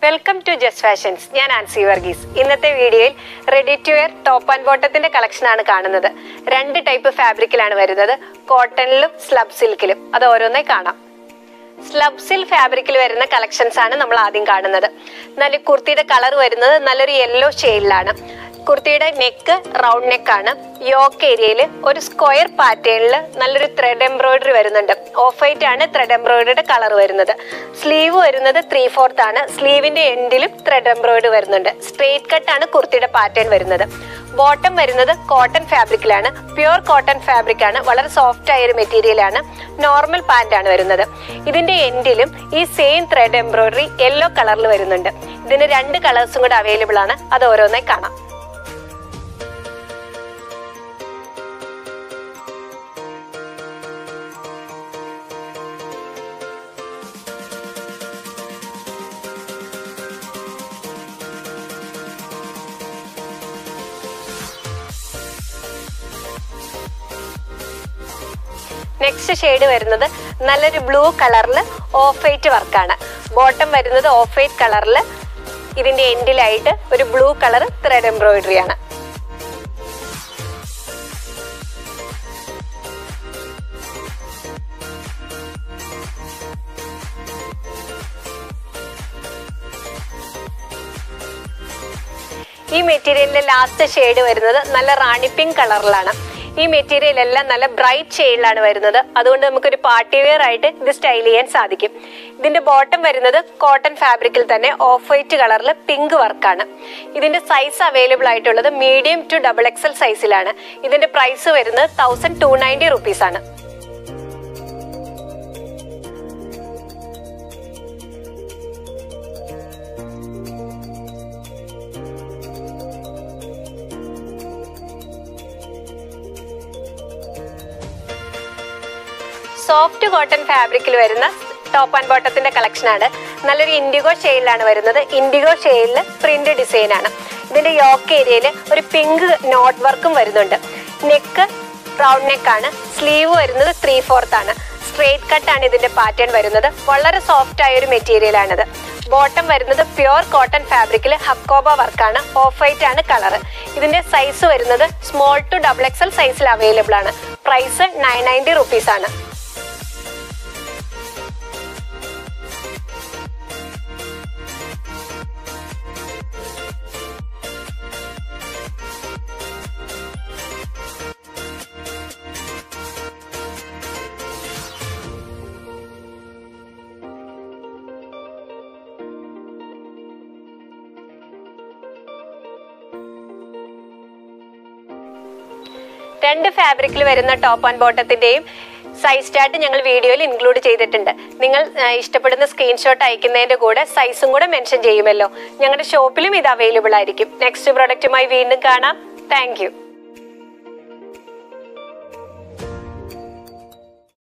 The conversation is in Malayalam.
വെൽക്കം ടു ജസ്റ്റ് ഫാഷൻസ് ഞാൻ ആൻസി വർഗീസ് ഇന്നത്തെ വീഡിയോയിൽ ready to wear top and ബോട്ടത്തിന്റെ കളക്ഷൻ ആണ് കാണുന്നത് രണ്ട് ടൈപ്പ് ഫാബ്രിക്കിലാണ് വരുന്നത് കോട്ടണിലും സ്ലബ് സിൽക്കിലും അത് ഓരോന്നായി കാണാം സ്ലബ് സിൽ ഫാബ്രിക്കിൽ വരുന്ന കളക്ഷൻസ് ആണ് നമ്മൾ ആദ്യം കാണുന്നത് നല്ല കുർത്തിയുടെ കളർ വരുന്നത് നല്ലൊരു യെല്ലോ ഷെയ്ഡിലാണ് കുർത്തിയുടെ നെക്ക് റൗണ്ട് നെക്ക് ആണ് യോക്ക് ഏരിയയിൽ ഒരു സ്ക്വയർ പാറ്റേണിൽ നല്ലൊരു ത്രെഡ് എംബ്രോയിഡറി വരുന്നുണ്ട് ഓഫ് വൈറ്റ് ആണ് ത്രെഡ് എംബ്രോയിഡറിയുടെ കളർ വരുന്നത് സ്ലീവ് വരുന്നത് ത്രീ ഫോർത്ത് ആണ് സ്ലീവിന്റെ എൻഡിലും ത്രെഡ് എംബ്രോയിഡറി വരുന്നുണ്ട് സ്ട്രേറ്റ് കട്ട് ആണ് കുർത്തിയുടെ പാറ്റേൺ വരുന്നത് ബോട്ടം വരുന്നത് കോട്ടൺ ഫാബ്രിക്കിലാണ് പ്യുവർ കോട്ടൺ ഫാബ്രിക് ആണ് വളരെ സോഫ്റ്റ് ആയ ഒരു മെറ്റീരിയൽ ആണ് നോർമൽ പാന്റ് ആണ് വരുന്നത് ഇതിന്റെ എൻഡിലും ഈ സെയിം ത്രെഡ് എംബ്രോയിഡറി യെല്ലോ കളറിൽ വരുന്നുണ്ട് ഇതിന് രണ്ട് കളേഴ്സും കൂടെ അവൈലബിൾ ആണ് അത് ഓരോന്നായി കാണാം നെക്സ്റ്റ് ഷെയ്ഡ് വരുന്നത് നല്ലൊരു ബ്ലൂ കളറിൽ ഓഫ് വൈറ്റ് വർക്കാണ് ബോട്ടം വരുന്നത് ഓഫ് വൈറ്റ് കളറിൽ ഇതിന്റെ എൻഡിലായിട്ട് ഒരു ബ്ലൂ കളർ ത്രെഡ് എംബ്രോയിഡറി ആണ് ഈ മെറ്റീരിയലിന്റെ ലാസ്റ്റ് ഷെയ്ഡ് വരുന്നത് നല്ല റാണി പിങ്ക് കളറിലാണ് ഈ മെറ്റീരിയൽ എല്ലാം നല്ല ബ്രൈറ്റ് ഷെയ്ഡിലാണ് വരുന്നത് അതുകൊണ്ട് നമുക്കൊരു പാർട്ടി വെയർ ആയിട്ട് ഇത് സ്റ്റൈൽ ചെയ്യാൻ സാധിക്കും ഇതിന്റെ ബോട്ടം വരുന്നത് കോട്ടൺ ഫാബ്രിക്കിൽ തന്നെ ഓഫ് വൈറ്റ് കളറിൽ പിങ്ക് വർക്കാണ് ഇതിന്റെ സൈസ് അവൈലബിൾ ആയിട്ടുള്ളത് മീഡിയം ടു ഡബിൾ എക്സൽ സൈസിലാണ് ഇതിന്റെ പ്രൈസ് വരുന്നത് തൗസൻഡ് ടു നയൻറ്റി റുപ്പീസ് ആണ് സോഫ്റ്റ് കോട്ടൺ ഫാബ്രിക്കിൽ വരുന്ന ടോപ്പ് ആൻഡ് ബോട്ടത്തിന്റെ കളക്ഷൻ ആണ് നല്ലൊരു ഇൻഡിഗോ ഷെയ്ഡിലാണ് വരുന്നത് ഇൻഡിഗോ ഷെയ്ഡിൽ പ്രിന്റ് ഡിസൈൻ ആണ് ഇതിന്റെ യോക്ക് ഏരിയയിൽ ഒരു പിങ്ക് നോട്ട് വർക്കും വരുന്നുണ്ട് നെക്ക് റൗണ്ട് നെക്ക് ആണ് സ്ലീവ് വരുന്നത് ത്രീ ഫോർത്ത് ആണ് സ്ട്രേറ്റ് കട്ട് ആണ് ഇതിന്റെ പാറ്റേൺ വരുന്നത് വളരെ സോഫ്റ്റ് ആയ ഒരു മെറ്റീരിയൽ ആണിത് ബോട്ടം വരുന്നത് പ്യുവർ കോട്ടൺ ഫാബ്രിക്കിൽ ഹക്കോബ വർക്കാണ് ഓഫ് വൈറ്റ് ആണ് കളർ ഇതിന്റെ സൈസ് വരുന്നത് സ്മോൾ ടു ഡബിൾ എക്സൽ സൈസിൽ അവൈലബിൾ ആണ് പ്രൈസ് നയൻ നയൻറ്റി റുപ്പീസ് ആണ് രണ്ട് ഫാബ്രിക്കിൽ വരുന്ന ടോപ്പ് ആൻഡ് ബോട്ടത്തിന്റെയും സൈസ് ചാർട്ട് ഞങ്ങൾ വീഡിയോയിൽ ഇൻക്ലൂഡ് ചെയ്തിട്ടുണ്ട് നിങ്ങൾ ആ, ഇഷ്ടപ്പെടുന്ന സ്ക്രീൻഷോട്ട് അയക്കുന്നതിന്റെ കൂടെ സൈസും കൂടെ മെൻഷൻ ചെയ്യുമല്ലോ ഞങ്ങളുടെ ഷോപ്പിലും ഇത് അവൈലബിൾ ആയിരിക്കും നെക്സ്റ്റ് പ്രൊഡക്റ്റുമായി വീണ്ടും കാണാം താങ്ക്